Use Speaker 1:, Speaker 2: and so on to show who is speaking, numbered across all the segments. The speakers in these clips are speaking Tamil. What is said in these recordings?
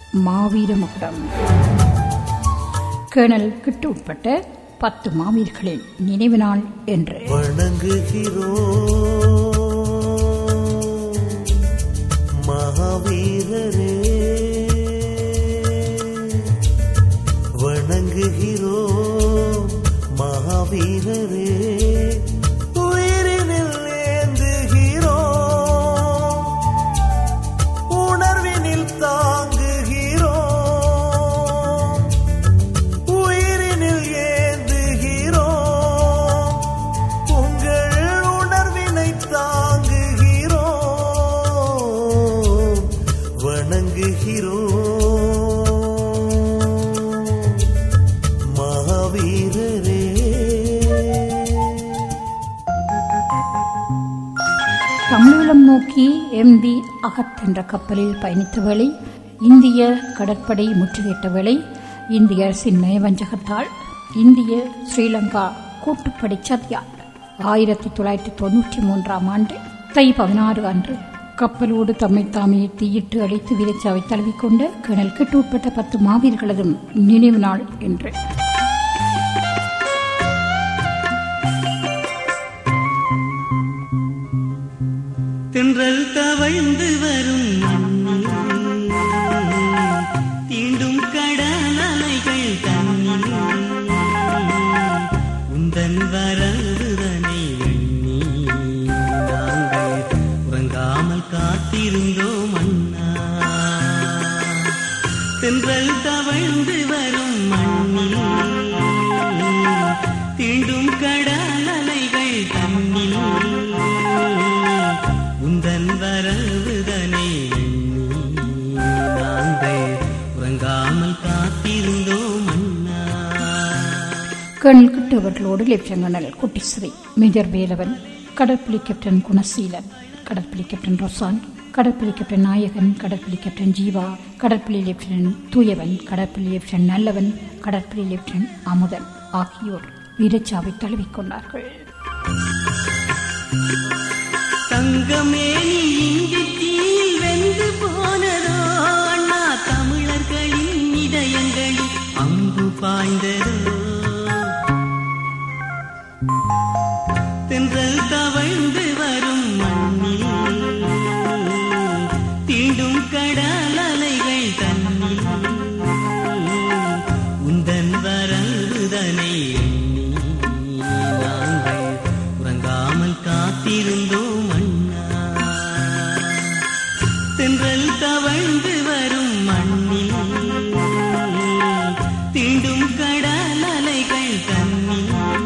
Speaker 1: மாவீர மகுடம் கேணல் கிட்டு உட்பட்ட பத்து மாவீரர்களின் நினைவு நாள் என்று
Speaker 2: வணங்குகிறோம் மகாவீரரே வணங்குகிறோம் மகாவீரரே உயிரினில் ஏந்துகிறோம் உணர்வினில் தாங்குகிறோம் உயிரினில் ஏந்துகிறோம் உங்கள் உணர்வினை தாங்குகிறோம் வணங்குகிறோம் மகாவீரரே
Speaker 1: தமிழீழம் நோக்கி எம்பி அகத் என்ற கப்பலில் பயணித்த வேளை இந்திய கடற்படை முற்றுகையிட்ட வேளை இந்திய அரசின் நயவஞ்சகத்தால் இந்திய ஸ்ரீலங்கா கூட்டுப்படை சதியால் ஆயிரத்தி தொள்ளாயிரத்தி தொன்னூற்றி மூன்றாம் ஆண்டு தை பதினாறு அன்று கப்பலோடு தம்மை தாமே தீயிட்டு அழித்து வீரச்சாவை தழுவிக்கொண்ட கிணல் கெட்டு உட்பட்ட பத்து மாவீரர்களதும் நினைவு நாள் என்று
Speaker 3: தென்றல் தவழ்ந்து வரும் மண்ணில் தீண்டும் கடல் அலைகள் தண்ணில் உந்தன் வரவுதனை எண்ணி நாங்கள் உறங்காமல் காத்திருந்தோம் அண்ணா தென்றல் தவழ்ந்து வரும் மண்ணில் தீண்டும் கடல் அலைகள் தண்ணில் உந்தன் வரவுதனை எண்ணி நாங்கள் உறங்காமல் காத்திருந்தோம் அண்ணா
Speaker 1: கேர்னல் கிட்டு அவர்களோடு லெப்டினல் குட்டிஸ்ரீ மேஜர் வேலவன் கடற்படை கேப்டன் குணசீலன் கடற்படை கேப்டன் ரொசான் கடற்படை கேப்டன் நாயகன் கடற்படை கேப்டன் ஜீவா கடற்படை லெப்டினன்ட் தூயவன் கடற்படை லெப்டினன்ட் நல்லவன் கடற்படை லெப்டினன்ட் அமுதன் ஆகியோர் வீரச்சாவை தழுவிக்கொண்டார்கள்
Speaker 3: தங்கமே நீ இங்கு தீயில் வெந்து போனதோ அண்ணா தமிழர்களின் இதயங்களில் அம்பு பாய்ந்ததோ தென்றல் தவழ்ந்து வரும் மண்ணில் தீண்டும் கடல் அலைகள் தண்ணில் உந்தன் வரவுதனை எண்ணி நாங்கள் உறங்காமல் காத்திருந்தோம் அண்ணா தென்றல் தவழ்ந்து வரும் மண்ணில் தீண்டும் கடல் அலைகள் தண்ணில்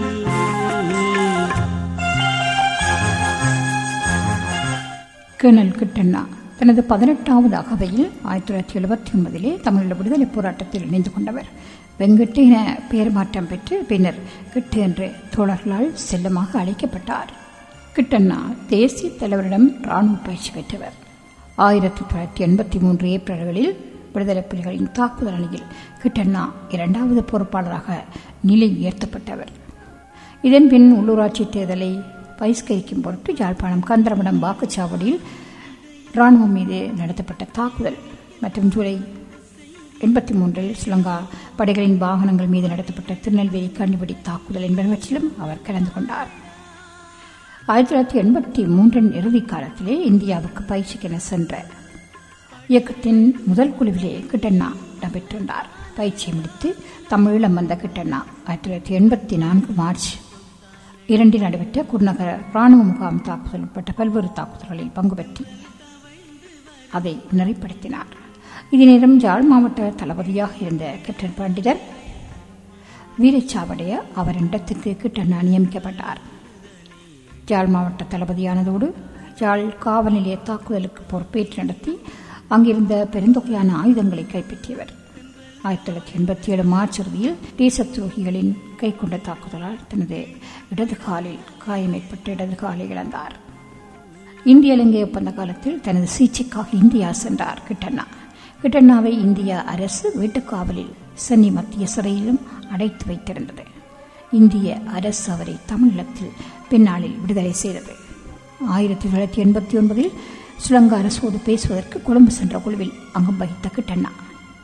Speaker 1: கேர்னல் கிட்டண்ணா தனது பதினெட்டாவது அகவையில் ஆயிரத்தி தொள்ளாயிரத்தி எழுபத்தி ஒன்பதிலே தமிழீழ விடுதலை போராட்டத்தில் இணைந்து கொண்டவர் வெங்கட்டு என பெயர் மாற்றம் பெற்று பின்னர் கிட்டு என்று தோழர்களால் செல்லமாக அழைக்கப்பட்டார் கிட்டண்ணா தேசிய தலைவரிடம் ராணுவ பயிற்சி பெற்றவர் ஆயிரத்தி தொள்ளாயிரத்தி எண்பத்தி மூன்று ஏப்ரல்களில் விடுதலை புலிகளின் தாக்குதல் அணியில் கிட்டண்ணா இரண்டாவது பொறுப்பாளராக நிலை உயர்த்தப்பட்டவர் இதன் பின் உள்ளூராட்சி தேர்தலை பகிஷ்கரிக்கும் பொருட்டு யாழ்ப்பாணம் கந்தரமடம் வாக்குச்சாவடியில் ராணுவம் மீது நடத்தப்பட்ட தாக்குதல் மற்றும் ஜூலை எண்பத்தி மூன்றில் ஸ்ரீலங்கா படைகளின் வாகனங்கள் மீது நடத்தப்பட்ட திருநெல்வேலி கண்ணிவெடி தாக்குதல் என்பனவற்றிலும் அவர் கலந்து கொண்டார் ஆயிரத்தி தொள்ளாயிரத்தி எண்பத்தி மூன்றின் இறுதி காலத்திலே இந்தியாவுக்கு பயிற்சிக்கென சென்ற இயக்கத்தின் முதல் குழுவிலே கிட்டண்ணா இடம்பெற்றிருந்தார் பயிற்சியை முடித்து தமிழீழம் வந்த கிட்டண்ணா ஆயிரத்தி தொள்ளாயிரத்தி எண்பத்தி நான்கு மார்ச் இரண்டில் நடைபெற்ற குருநகர ராணுவ முகாம் தாக்குதல் உட்பட்ட பல்வேறு தாக்குதல்களில் பங்கு பெற்று அதை நெறிப்படுத்தினார் இதே நேரம் ஜாழ் மாவட்ட தளபதியாக இருந்த கேப்டன் பண்டிதர் வீரச்சாவடைய அவரின் இடத்துக்கு கிட்டண்ணா நியமிக்கப்பட்டார் ஜாழ் மாவட்ட தளபதியானதோடு ஜாழ் காவல் நிலைய தாக்குதலுக்கு பொறுப்பேற்று நடத்தி அங்கிருந்த பெருந்தொகையான ஆயுதங்களை கைப்பற்றியவர் ஆயிரத்தி தொள்ளாயிரத்தி எண்பத்தி ஏழு மார்ச் இறுதியில் தேச துரோகிகளின் கைக்கொண்ட தாக்குதலால் தனது இடது காலில் காயம் ஏற்பட்டு இடது காலை இழந்தார் இந்திய இலங்கை ஒப்பந்த காலத்தில் தனது சிகிச்சைக்காக இந்தியா சென்றார் கிட்டண்ணா கிட்டண்ணாவை இந்திய அரசு வீட்டுக்காவலில் சென்னை மத்திய சிறையிலும் அடைத்து வைத்திருந்தது இந்திய அரசு அவரை தமிழீழத்தில் பின்னாளில் விடுதலை செய்தது ஆயிரத்தி தொள்ளாயிரத்தி எண்பத்தி ஒன்பதில் ஸ்ரீலங்கா அரசோடு பேசுவதற்கு கொழும்பு சென்ற குழுவில் அங்கம் வகித்த கிட்டண்ணா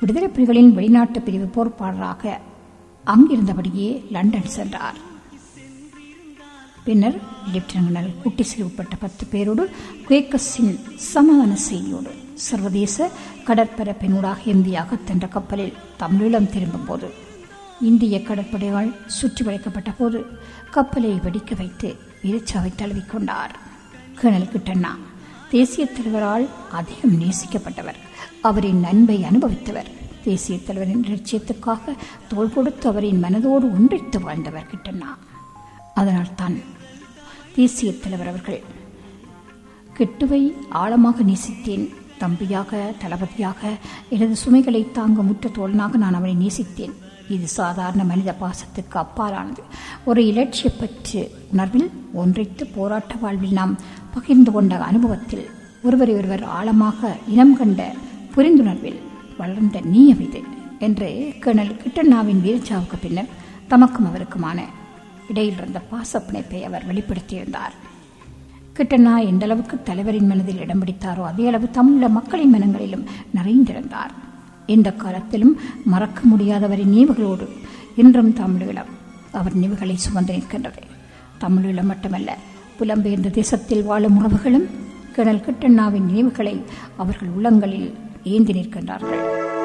Speaker 1: விடுதலை புலிகளின் வெளிநாட்டு பிரிவு பொறுப்பாளராக அங்கிருந்தபடியே லண்டன் சென்றார் பின்னர் லெப்டினல் குட்டிசில் உட்பட்ட பத்து பேரோடு குவேக்கஸின் சமாதான செய்தியோடு சர்வதேச கடற்பரப்பினூடாக இந்திய அகத்தென்ற கப்பலில் தமிழீழம் திரும்பும்போது இந்திய கடற்படையால் சுற்றி வளைக்கப்பட்ட போது கப்பலை வெடிக்க வைத்து வீரச்சாவை தழுவிக்கொண்டார் கேணல் கிட்டண்ணா தேசிய தலைவரால் அதிகம் நேசிக்கப்பட்டவர் அவரின் நன்மை அனுபவித்தவர் தேசிய தலைவரின் லட்சியத்துக்காக தோள் கொடுத்து அவரின் மனதோடு ஒன்றித்து வாழ்ந்தவர் கிட்டண்ணா அதனால் தான் தேசிய தலைவர் அவர்கள் கெட்டுவை ஆழமாக நேசித்தேன் தம்பியாக தளபதியாக எனது சுமைகளை தாங்க முற்ற தோழனாக நான் அவனை நேசித்தேன் இது சாதாரண மனித பாசத்துக்கு அப்பாலானது ஒரு இலட்சிய பற்று உணர்வில் ஒன்றைத்து போராட்ட வாழ்வில் நாம் பகிர்ந்து கொண்ட அனுபவத்தில் ஒருவரை ஒருவர் ஆழமாக இனம் கண்ட புரிந்துணர்வில் வளர்ந்த நீயம் இது என்று கேணல் கிட்டண்ணாவின் வீரச்சாவுக்கு பின்னர் தமக்கும் அவருக்குமான இடையில் இருந்த பாச பிணைப்பை அவர் வெளிப்படுத்தியிருந்தார் கிட்டண்ணா எந்த அளவுக்கு தலைவரின் மனதில் இடம் பிடித்தாரோ அதே அளவு தமிழ மக்களின் மனங்களிலும் நிறைந்திருந்தார் எந்த காலத்திலும் மறக்க முடியாதவரின் நினைவுகளோடு இன்றும் தமிழீழம் அவர் நினைவுகளை சுமந்து நிற்கின்றது தமிழீழம் மட்டுமல்ல புலம்பெயர்ந்த தேசத்தில் வாழும் உறவுகளும் கிணல் கிட்டண்ணாவின் நினைவுகளை அவர்கள் உள்ளங்களில் ஏந்தி நிற்கின்றார்கள்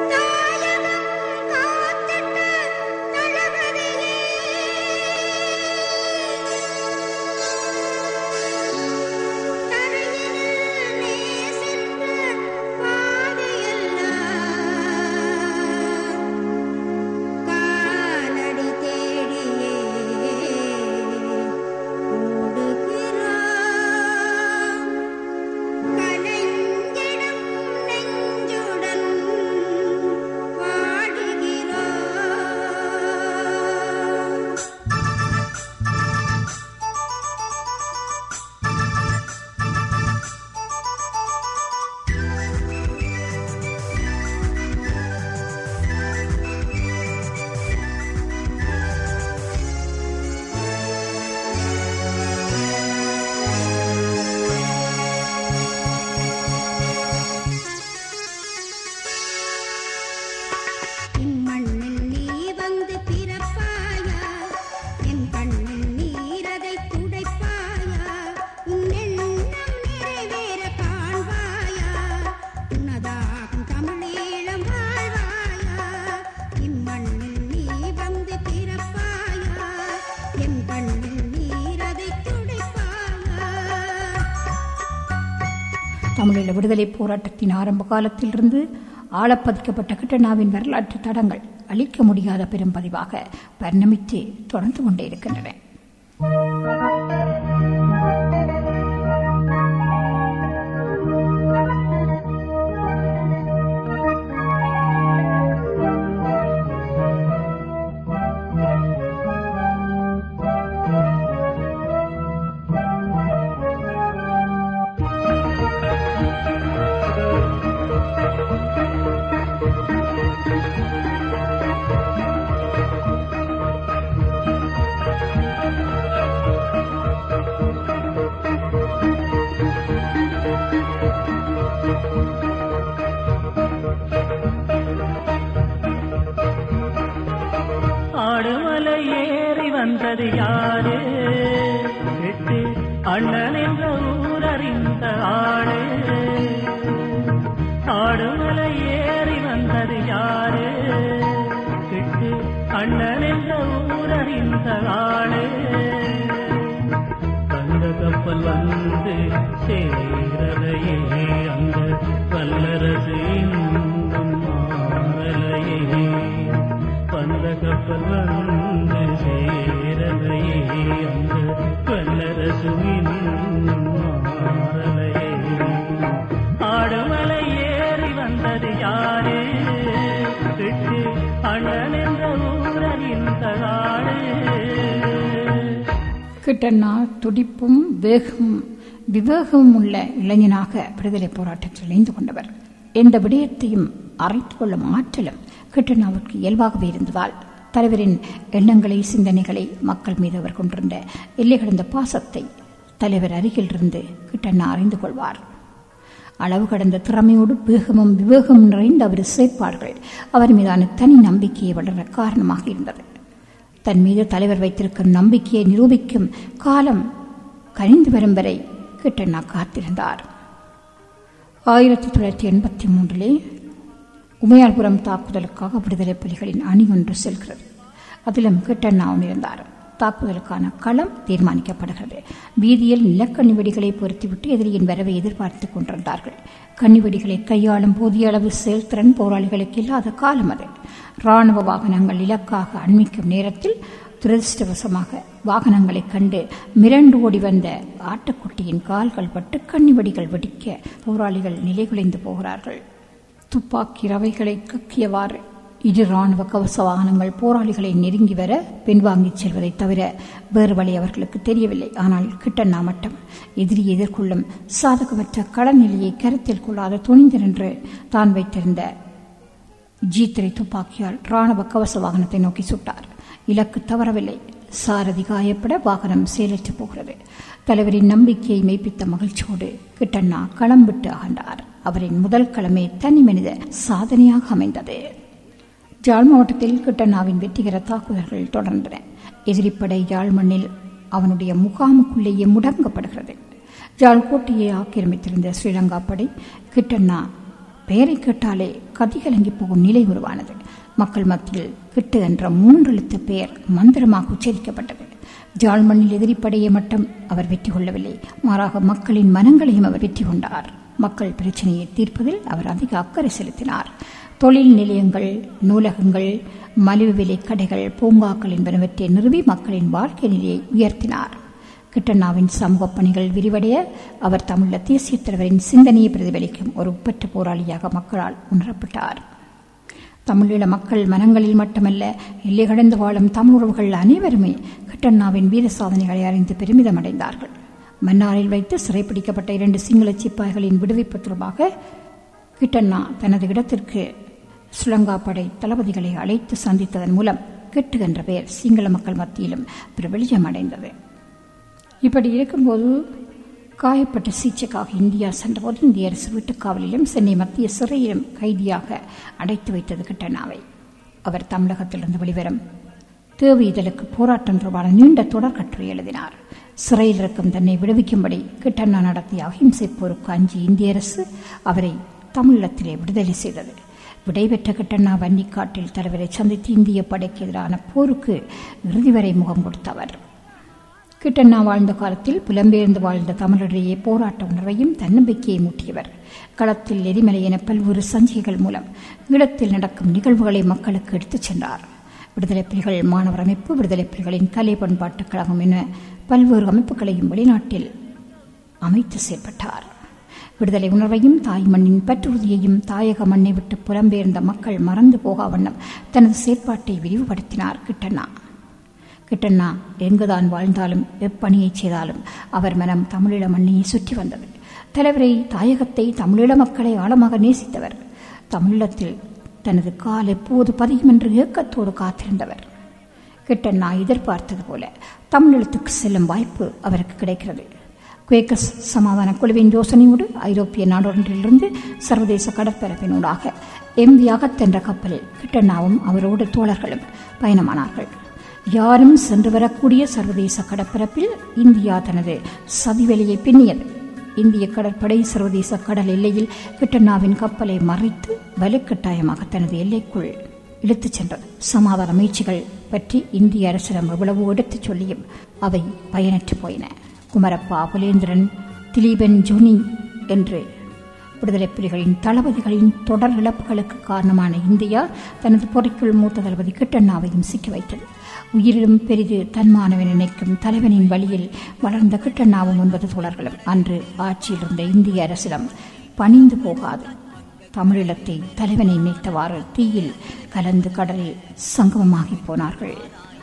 Speaker 4: காலடி தேடியே ஓடுகிறோம் கலைஞிடம் நெஞ்சுடன் பாடுகிறோம் இம்மண்ணில் நீ வந்து பிறப்பாயா என் கண்ணில் நீரதை துடைப்பாயா உன் எண்ணம் நிறைவேற காண்பாயா உனதாகும் தமிழீழம் வாழ்வாயா இம்மண்ணில் நீ வந்து பிறப்பாயா என் கண்ணில் நீரதை துடைப்பாயா
Speaker 1: தமிழீழ விடுதலை போராட்டத்தின் ஆரம்ப காலத்திலிருந்து ஆழப்பதிக்கப்பட்ட கிட்டண்ணாவின் வரலாற்று தடங்கள் அழிக்க முடியாத பெரும் பதிவாக பரிணமித்து தொடர்ந்து கொண்டே இருக்கின்றன
Speaker 3: ஆடுமலை ஏறி வந்தது யாரு எட்டு அண்ணன் என்ற ஊரறிந்த ஆடு ஆடுமலை ஏறி வந்தது யாரு எட்டு அண்ணன் என்ற ஊரறிந்த ஆடு அந்த கப்பல் வந்து சேரலையே அந்த வல்லரசு இன்னும் மாறலையே வந்த கப்பல் வந்து சேரலையே அந்த வல்லரசு இன்னும் மாறலையே ஆடுமலை ஏறி வந்தது யாரு விட்டு அண்ணன் என்ற ஊரின் தகாடு
Speaker 1: கிட்டண்ணா துடிப்பும் வேகமும் விவேகமும் உள்ள இளைஞனாக விடுதலை போராட்டத்தில் இணைந்து கொண்டவர் எந்த விடயத்தையும் அரைத்து கொள்ளும் ஆற்றலும் கிட்டண்ணாவிற்கு இயல்பாகவே இருந்ததால் தலைவரின் எண்ணங்களை சிந்தனைகளை மக்கள் மீது அவர் கொண்டிருந்த எல்லை கடந்த பாசத்தை தலைவர் அருகில் இருந்து கிட்டண்ணா அறிந்து கொள்வார் அளவு கடந்த திறமையோடு வேகமும் விவேகமும் நிறைந்த அவர் செயற்பாடுகள் அவர் மீதான தனி நம்பிக்கையை வளர காரணமாக இருந்தது தன் மீது தலைவர் வைத்திருக்கும் நம்பிக்கையை நிரூபிக்கும் காலம் கனிந்து வரும் வரை கிட்டண்ணா காத்திருந்தார் ஆயிரத்தி தொள்ளாயிரத்தி எண்பத்தி மூன்றிலே உமையாள்புரம் தாக்குதலுக்காக விடுதலை புலிகளின் அணி ஒன்று செல்கிறது அதிலும் கிட்டண்ணாவும் இருந்தார் தாக்குதலுக்கான களம் தீர்மானிக்கப்படுகிறது வீதியில் நிலக்கண்ணி வெடிகளை பொருத்திவிட்டு எதிரியின் வரவை எதிர்பார்த்து கொண்டிருந்தார்கள் கண்ணிவெடிகளை கையாளும் போதிய அளவு செயல்திறன் போராளிகளுக்கு இல்லாத காலம் அது ராணுவ வாகனங்கள் இலக்காக அண்மிக்கும் நேரத்தில் துரதிருஷ்டவசமாக வாகனங்களைக் கண்டு மிரண்டு ஓடி வந்த ஆட்டுக்குட்டியின் கால்கள் பட்டு கண்ணிவெடிகள் வெடிக்க போராளிகள் நிலைகுலைந்து போகிறார்கள் துப்பாக்கி ரவைகளை கக்கியவாறு இரு ராணுவ கவச வாகனங்கள் போராளிகளை நெருங்கி வர பின்வாங்கிச் செல்வதைத் தவிர வேறு வழி அவர்களுக்கு தெரியவில்லை ஆனால் கிட்டண்ணா மட்டும் எதிரியை எதிர்கொள்ளும் சாதகமற்ற களநிலையை கருத்தில் கொள்ளாத துணிந்து நின்று தான் வைத்திருந்த ஜி த்ரீ துப்பாக்கியால் ராணுவ கவச வாகனத்தை நோக்கி சுட்டார் இலக்கு தவறவில்லை சாரதி காயப்பட வாகனம் செயலற்று போகிறது தலைவரின் நம்பிக்கையை மெய்ப்பித்த மகிழ்ச்சியோடு கிட்டண்ணா களம் விட்டு அகன்றார் அவரின் முதல் களமே தனி மனித சாதனையாக அமைந்தது ஜாழ் மாவட்டத்தில் கிட்டண்ணாவின் வெற்றிகர தாக்குதல்கள் தொடர்ந்தன எதிரிப்படை யாழ் மண்ணில் அவனுடைய முகாமுக்குள்ளேயே முடங்கப்படுகிறது ஜாழ் கோட்டையை ஆக்கிரமித்திருந்த ஸ்ரீலங்கா படை கிட்டண்ணா பெயரை கேட்டாலே கதிகலங்கி போகும் நிலை உருவானது மக்கள் மத்தியில் கிட்டு என்ற மூன்றெழுத்து பெயர் மந்திரமாக உச்சரிக்கப்பட்டது ஜாழ் மண்ணில் எதிரிப்படையை மட்டும் அவர் வெற்றி கொள்ளவில்லை மாறாக மக்களின் மனங்களையும் அவர் வெற்றி கொண்டார் மக்கள் பிரச்சனையை தீர்ப்பதில் அவர் அதிக அக்கறை செலுத்தினார் தொழில் நிலையங்கள் நூலகங்கள் மலிவு விலை கடைகள் பூங்காக்கள் என்பனவற்றை நிறுவி மக்களின் வாழ்க்கை நிலையை உயர்த்தினார் கிட்டண்ணாவின் சமூக பணிகள் விரிவடைய அவர் தமிழ தேசிய தலைவரின் சிந்தனையை பிரதிபலிக்கும் ஒரு உப்பற்ற போராளியாக மக்களால் உணரப்பட்டார் தமிழீழ மக்கள் மனங்களில் மட்டுமல்ல எல்லை கடந்து வாழும் தமிழுறவுகள் அனைவருமே கிட்டண்ணாவின் வீர சாதனைகளை அறிந்து பெருமிதம் அடைந்தார்கள் மன்னாரில் வைத்து சிறைப்பிடிக்கப்பட்ட இரண்டு சிங்கள சிப்பாய்களின் விடுவிப்பு தொடர்பாக கிட்டண்ணா தனது இடத்திற்கு சுலங்கா படை தளபதிகளை அழைத்து சந்தித்ததன் மூலம் கெட்டு என்ற பெயர் சிங்கள மக்கள் மத்தியிலும் பிரபலியம் அடைந்தது இப்படி இருக்கும்போது காயப்பட்ட சிகிச்சைக்காக இந்தியா சென்றபோது இந்திய அரசு வீட்டுக்காவலிலும் சென்னை மத்திய சிறையிலும் கைதியாக அடைத்து வைத்தது கிட்டண்ணாவை அவர் தமிழகத்திலிருந்து வெளிவரும் தேவை இதழுக்கு போராட்டம் தொடர்பான நீண்ட தொடர் கட்டுரை எழுதினார் சிறையில் இருக்கும் தன்னை விடுவிக்கும்படி கிட்டண்ணா நடத்திய அகிம்சை போருக்கு அஞ்சி இந்திய அரசு அவரை தமிழீழத்திலே விடுதலை செய்தது விடைபெற்ற கிட்டண்ணா வன்னிக்காட்டில் தலைவரை சந்தித்து இந்திய படைக்கு எதிரான போருக்கு இறுதி வரை முகம் கொடுத்தவர் கிட்டண்ணா வாழ்ந்த காலத்தில் புலம்பெயர்ந்து வாழ்ந்த தமிழரிடையே போராட்ட உணர்வையும் தன்னம்பிக்கையை மூட்டியவர் களத்தில் எரிமலை என பல்வேறு சஞ்சிகைகள் மூலம் ஈழத்தில் நடக்கும் நிகழ்வுகளை மக்களுக்கு எடுத்துச் சென்றார் விடுதலை புலிகள் மாணவர் அமைப்பு விடுதலை புலிகளின் கலை பண்பாட்டுக் கழகம் என பல்வேறு அமைப்புகளையும் வெளிநாட்டில் அமைத்து செயல்பட்டார் விடுதலை உணர்வையும் தாய் மண்ணின் பற்றுறுதியையும் தாயக மண்ணை விட்டு புலம்பெயர்ந்த மக்கள் மறந்து போகா வண்ணம் தனது செயற்பாட்டை விரிவுபடுத்தினார் கிட்டண்ணா கிட்டண்ணா எங்குதான் வாழ்ந்தாலும் எப்பணியை செய்தாலும் அவர் மனம் தமிழீழ மண்ணையை சுற்றி வந்தது தலைவரை தாயகத்தை தமிழீழ மக்களை ஆழமாக நேசித்தவர் தமிழீழத்தில் தனது கால் எப்போது பதியும் என்று ஏக்கத்தோடு காத்திருந்தவர் கிட்டண்ணா எதிர்பார்த்தது போல தமிழீழத்துக்கு செல்லும் வாய்ப்பு அவருக்கு கிடைக்கிறது குவேக்கஸ் சமாதான குழுவின் யோசனையோடு ஐரோப்பிய நாடொன்றிலிருந்து சர்வதேச கடற்பரப்பினூடாக எம்பி அகத் என்ற கப்பலில் கிட்டண்ணாவும் அவரோடு தோழர்களும் பயணமானார்கள் யாரும் சென்று வரக்கூடிய சர்வதேச கடற்பரப்பில் இந்தியா தனது சதிவெளியை பின்னியது இந்திய கடற்படை சர்வதேச கடல் எல்லையில் கிட்டண்ணாவின் கப்பலை மறைத்து வலுக்கட்டாயமாக தனது எல்லைக்குள் இழுத்துச் சென்றது சமாதான முயற்சிகள் பற்றி இந்திய அரசிடம் எவ்வளவோ எடுத்துச் சொல்லியும் அவை பயனற்று போயின குமரப்பா புலேந்திரன் திலீபன் ஜோனி என்று விடுதலை புலிகளின் தளபதிகளின் தொடர் இழப்புகளுக்கு காரணமான இந்தியா தனது பொறைக்குள் மூத்த தளபதி கிட்டண்ணாவையும் சிக்கி வைத்தது உயிரிலும் பெரிது தன்மானவை நினைக்கும் தலைவனின் வழியில் வளர்ந்த கிட்டண்ணாவும் ஒன்பது தோழர்களும் அன்று ஆட்சியில் இருந்த இந்திய அரசிடம் பணிந்து போகாது தமிழீழத்தை தலைவனை நினைத்தவாறு தீயில் கலந்து கடலில் சங்கமமாகி போனார்கள்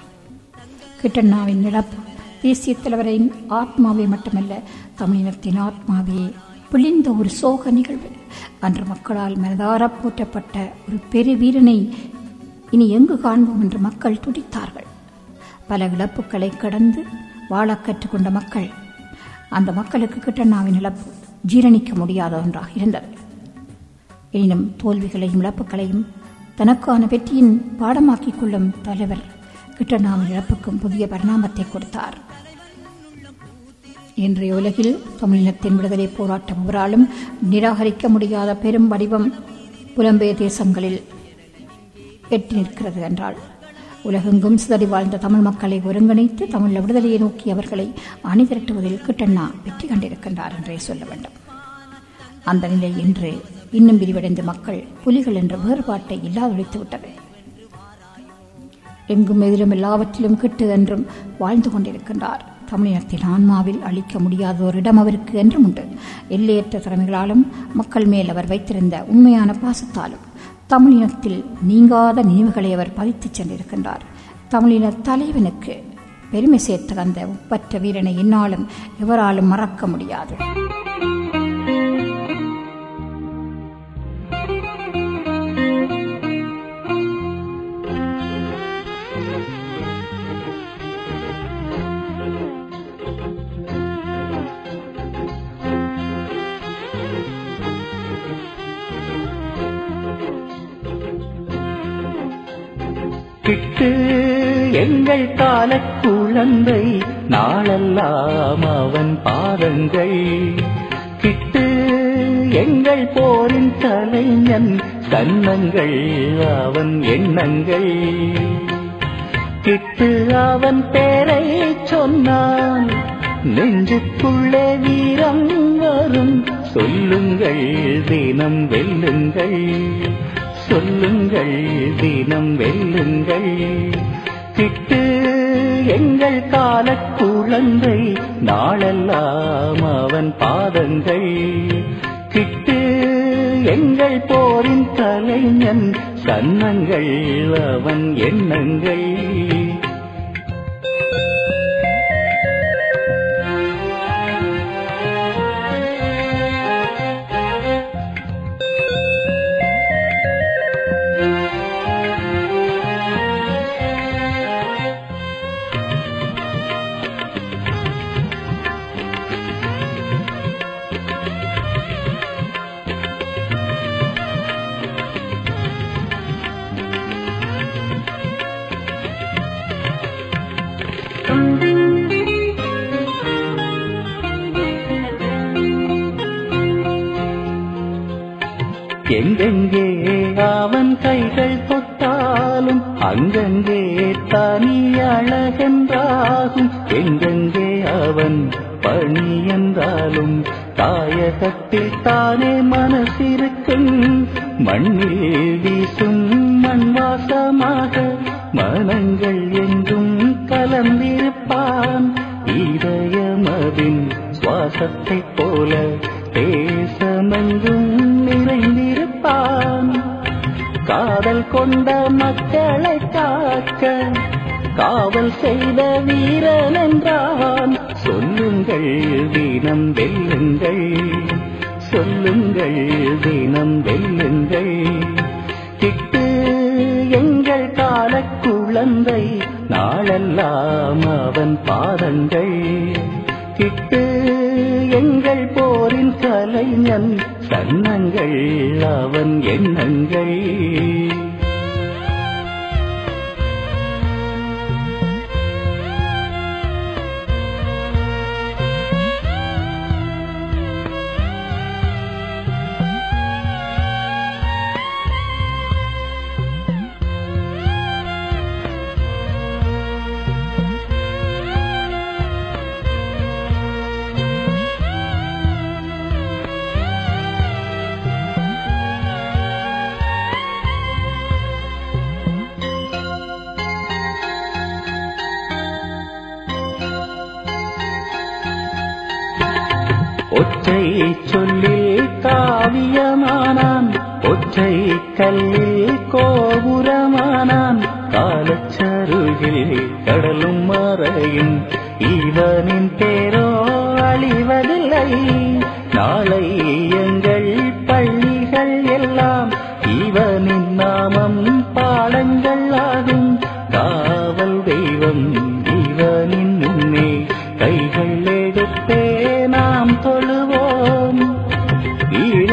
Speaker 1: கிட்டண்ணாவின் இழப்பு தேசிய தலைவரின் ஆத்மாவை மட்டுமல்ல தமிழினத்தின் ஆத்மாவையே பிழிந்த ஒரு சோக நிகழ்வு அன்று மக்களால் மனதார போற்றப்பட்ட ஒரு பெரு வீரனை இனி எங்கு காண்போம் என்று மக்கள் துடித்தார்கள் பல இழப்புகளை கடந்து வாழ கற்றுக்கொண்ட மக்கள் அந்த மக்களுக்கு கிட்டண்ணாவின் இழப்பு ஜீரணிக்க முடியாத ஒன்றாக இருந்தது எனினும் தோல்விகளையும் இழப்புகளையும் தனக்கான வெற்றியின் பாடமாக்கிக் கொள்ளும் தலைவர் கிட்டண்ணாவின் இழப்புக்கும் புதிய பரிணாமத்தை கொடுத்தார் இன்றைய உலகில் தமிழினத்தின் விடுதலை போராட்டம் ஒருவராலும் நிராகரிக்க முடியாத பெரும் வடிவம் புலம்பெயர் தேசங்களில் எட்டி நிற்கிறது என்றால் உலகெங்கும் சிதறி வாழ்ந்த தமிழ் மக்களை ஒருங்கிணைத்து தமிழ் விடுதலையை நோக்கி அவர்களை அணிதிரட்டுவதில் கிட்டண்ணா வெற்றி கண்டிருக்கின்றார் என்றே சொல்ல வேண்டும் அந்த நிலை இன்று இன்னும் விரிவடைந்த மக்கள் புலிகள் என்ற வேறுபாட்டை இல்லாதொழித்து விட்டது எங்கும் எதிலும் எல்லாவற்றிலும் கிட்டு என்றும் வாழ்ந்து கொண்டிருக்கின்றார் தமிழினத்தின் ஆன்மாவில் அளிக்க முடியாத ஒரு இடம் அவருக்கு என்றும் உண்டு எல்லையற்ற திறமைகளாலும் மக்கள் மேல் அவர் வைத்திருந்த உண்மையான பாசத்தாலும் தமிழினத்தில் நீங்காத நினைவுகளை அவர் பதித்துச் சென்றிருக்கின்றார் தமிழின தலைவனுக்கு பெருமை சேர்த்த அந்த ஒப்பற்ற வீரனை என்னாலும் எவராலும் மறக்க முடியாது
Speaker 3: கிட்டு எங்கள் கால குழந்தை நாளெல்லாம் அவன் பாதங்கள் கிட்டு எங்கள் போரின் கலைஞன் கன்னங்கள் அவன் எண்ணங்கள் கிட்டு அவன் பேரை சொன்னால் நெஞ்சுக்குள்ளே வீரம் வரும் சொல்லுங்கள் தினம் வெல்லுங்கள் சொல்லுங்கள் தினம் வெல்லுங்கள் கிட்டு எங்கள் கால குழந்தை நாளெல்லாம் அவன் பாதங்கள் கிட்டு எங்கள் போரின் கலைஞன் கன்னங்கள் அவன் எண்ணங்கள் எங்கெங்கே அவன் கைகள் தொட்டாலும் அங்கங்கே தனி அழகென்றாகும் எங்கெங்கே அவன் பணி என்றாலும் தாயகத்தில் தானே மனசிருக்கும் மண்ணில் வீசும் மண் வாசமாக மனங்கள் எங்கும் கலந்திருப்பான் இதயமதின் சுவாசத்தைப் போல தேசமெங்கும் நிறைந்திருப்பான் காதல் கொண்ட மக்களை காக்க காவல் செய்த வீரன் என்றான் சொல்லுங்கள் தினம் வெல்லுங்கள் சொல்லுங்கள் தினம் வெல்லுங்கள் கிட்டு எங்கள் கால குழந்தை நாளெல்லாம் அவன் பாதங்கள் கிட்டு எங்கள் போரின் கலைஞன் கன்னங்கள் அவன் எண்ணங்கள் ஒற்றை சொல்லில் காவியமானான் ஒற்றை கல்லில் கோபுரமானான் காலச்சருகில் கடலும் மறையும் இவனின் பேரோ அழிவதில்லை நாளை எங்கள் பள்ளிகள் எல்லாம் இவனின் நாமம் பாடங்கள் ஆகும் காவல் தெய்வம் இவனின் முன்னே கைகள் எடுத்தே நாம் தொழுவோம்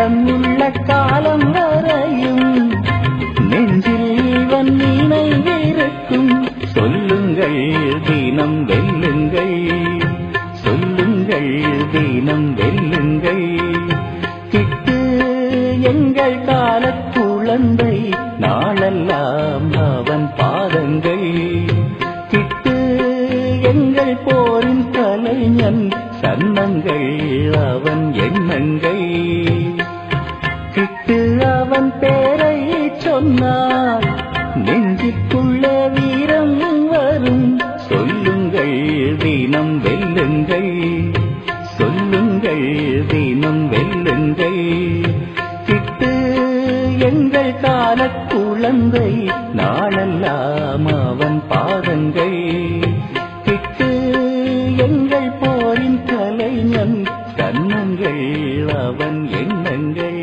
Speaker 3: உள்ளம் உள்ள காலம் வரையும் நெஞ்சில் வன் நினைவிருக்கும் சொல்லுங்கள் தினம் வெல்லுங்கள் சொல்லுங்கள் தினம் வெல்லுங்கள் கிட்டு எங்கள் கால குழந்தை நாளெல்லாம் அவன் பாதங்கள் கிட்டு எங்கள் போரின் கலைஞன் சன்னங்கள் அவன் எண்ணங்கள் கிட்டு அவன் பேரை சொன்னால் நெஞ்சுக்குள்ள வீரம் வரும் சொல்லுங்கள் தினம் வெல்லுங்கள் சொல்லுங்கள் தினம் வெல்லுங்கள் கிட்டு எங்கள் கால குழந்தை நாளெல்லாம் அவன் பாதங்கள் கிட்டு எங்கள் போரின் கலைஞன் கண்ணங்கள் அவன் எண்ணங்கள்